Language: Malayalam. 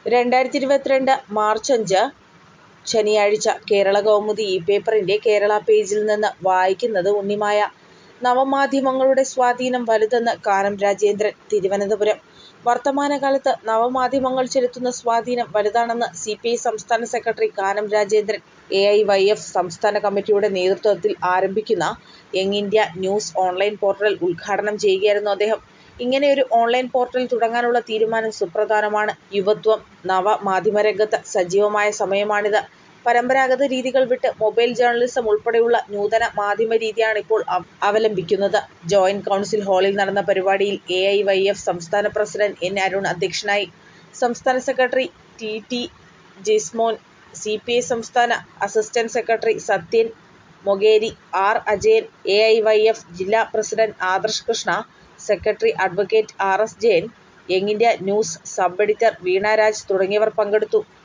രണ്ടായിരത്തി ഇരുപത്തിരണ്ട് മാർച്ച് അഞ്ച് ശനിയാഴ്ച കേരളകൗമുദി ഈ പേപ്പറിൻ്റെ കേരള പേജിൽ നിന്ന് വായിക്കുന്നത് ഉണ്ണിമായ. നവമാധ്യമങ്ങളുടെ സ്വാധീനം വലുതെന്ന് കാനം രാജേന്ദ്രൻ തിരുവനന്തപുരം വർത്തമാനകാലത്ത് നവമാധ്യമങ്ങൾ ചെലുത്തുന്ന സ്വാധീനം വലുതാണെന്ന് സിപിഐ സംസ്ഥാന secretary Kanam Rajendran. A. I. Y. F സംസ്ഥാന കമ്മിറ്റിയുടെ നേതൃത്വത്തിൽ ആരംഭിക്കുന്ന Young India News online portal ഉദ്ഘാടനം ചെയ്യുകയായിരുന്നു അദ്ദേഹം. ഇങ്ങനെയൊരു ഓൺലൈൻ പോർട്ടൽ തുടങ്ങാനുള്ള തീരുമാനം സുപ്രധാനമാണ്. യുവത്വം നവമാധ്യമരംഗത്ത് സജീവമായ സമയമാണിത്. പരമ്പരാഗത രീതികൾ വിട്ട് മൊബൈൽ ജേർണലിസം ഉൾപ്പെടെയുള്ള നൂതന മാധ്യമരീതിയാണിപ്പോൾ അവലംബിക്കുന്നത്. ജോയിന്റ് കൗൺസിൽ ഹാളിൽ നടന്ന പരിപാടിയിൽ എ. ഐ. വൈ. എഫ് സംസ്ഥാന പ്രസിഡന്റ് എൻ. അരുൺ അധ്യക്ഷനായി. സംസ്ഥാന secretary T. T. Jismon, CPI സംസ്ഥാന assistant secretary Sathyan Mokeri, R. Ajayan, A. I. Y. F ജില്ലാ പ്രസിഡന്റ് ആദർശ് കൃഷ്ണ, സെക്രട്ടറി അഡ്വ. R. S. Jayan, Young India News sub editor Veena Raj തുടങ്ങിയവർ പങ്കെടുത്തു.